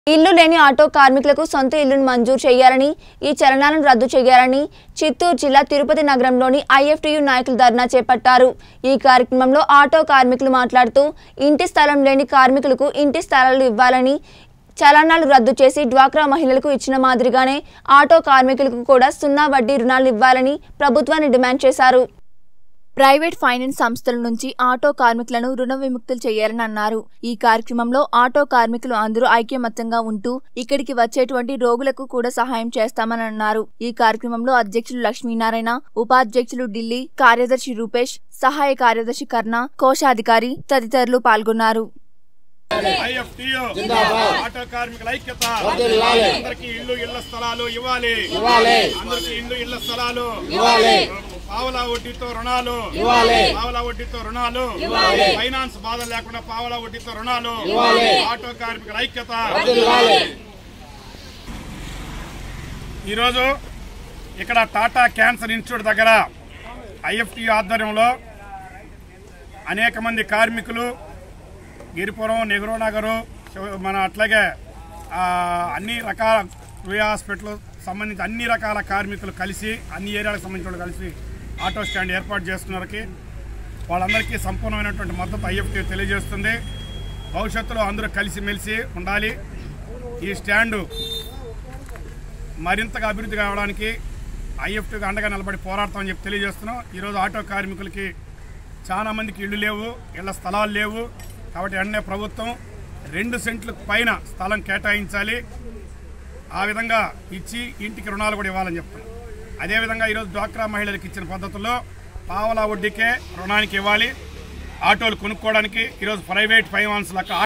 ఇల్లు లేని ఆటో కార్మికులకు సొంత ఇల్లును మంజూరు చేయాలని ఈ చలనాలను రద్దు చేయాలని చిత్తూరు జిల్లా తిరుపతి నగరంలోని ఐఎఫ్టియు నాయకులు ధర్నా చేపట్టారు ఈ కార్యక్రమంలో ఆటో కార్మికులు మాట్లాడుతూ ఇంటి స్థలం లేని కార్మికులకు ఇంటి స్థలాలు ఇవ్వాలని చలనాలు రద్దు చేసి డ్వాక్రా మహిళలకు ఇచ్చిన మాదిరిగానే ఆటో కార్మికులకు కూడా సున్నా వడ్డీ రుణాలు ఇవ్వాలని ప్రభుత్వాన్ని డిమాండ్ చేశారు ప్రైవేట్ ఫైనాన్స్ సంస్థల నుంచి ఆటో కార్మికులను రుణ విముక్తులు చేయాలని అన్నారు ఈ కార్యక్రమంలో ఆటో కార్మికులు అందరూ ఐక్యమత్యంగా ఉంటూ ఇక్కడికి వచ్చేటువంటి రోగులకు కూడా సహాయం చేస్తామని అన్నారు ఈ కార్యక్రమంలో అధ్యక్షులు లక్ష్మీనారాయణ ఉపాధ్యక్షులు ఢిల్లీ కార్యదర్శి రూపేష్ సహాయ కార్యదర్శి కర్ణ కోశాధికారి తదితరులు పాల్గొన్నారు ఐఎఫ్టియు ఆటో కార్మికుల ఐక్యత వర్ధిల్లాలి. అందరికి ఇల్లు ఇళ్ల స్థలాలు ఇవ్వాలి ఇవ్వాలి. అందరికి ఇల్లు ఇళ్ల స్థలాలు ఇవ్వాలి. పావలా వడ్డీతో రుణాలు ఇవ్వాలి. పావలా వడ్డీతో రుణాలు ఇవ్వాలి. ఫైనాన్స్ బాధ లేకుండా పావలా వడ్డీతో రుణాలు ఇవ్వాలి. ఆటో కార్మికుల ఐక్యత వర్ధిల్లాలి. ఈరోజు ఇక్కడ టాటా క్యాన్సర్ ఇన్స్టిట్యూట్ దగ్గర ఐఎఫ్టి ఆధ్వర్యంలో అనేక మంది కార్మికులు గిరిపురం నెహ్రూ నగరు శివ- మన అట్లాగే ఆ, అన్ని రకాల రుయా హాస్పిటల్ సంబంధించి అన్ని రకాల కార్మికులు కలిసి అన్ని ఏరియాలకు సంబంధించిన వాళ్ళు కలిసి ఆటో స్టాండ్ ఏర్పాటు చేసుకున్నవారికి వాళ్ళందరికీ సంపూర్ణమైనటువంటి మద్దతు ఐఎఫ్టీ తెలియజేస్తుంది భవిష్యత్తులో అందరూ కలిసిమెలిసి ఉండాలి ఈ స్టాండు మరింతగా అభివృద్ధి కావడానికి ఐఎఫ్టీగా అండగా నిలబడి పోరాడతామని చెప్పి తెలియజేస్తున్నాం ఈరోజు ఆటో కార్మికులకి చాలా మందికి ఇళ్ళు లేవు ఇళ్ల స్థలాలు లేవు కాబట్టి వెంటనే ప్రభుత్వం రెండు సెంట్ల పైన స్థలం కేటాయించాలి ఆ విధంగా ఇచ్చి ఇంటికి రుణాలు కూడా ఇవ్వాలని చెప్తున్నాం అదేవిధంగా ఈరోజు డ్వాక్రా మహిళలకు ఇచ్చిన పద్ధతుల్లో పావలా వడ్డీకే రుణానికి ఇవ్వాలి ఆటోలు కొనుక్కోవడానికి ఈరోజు ప్రైవేట్ ఫైనాన్స్ లెక్క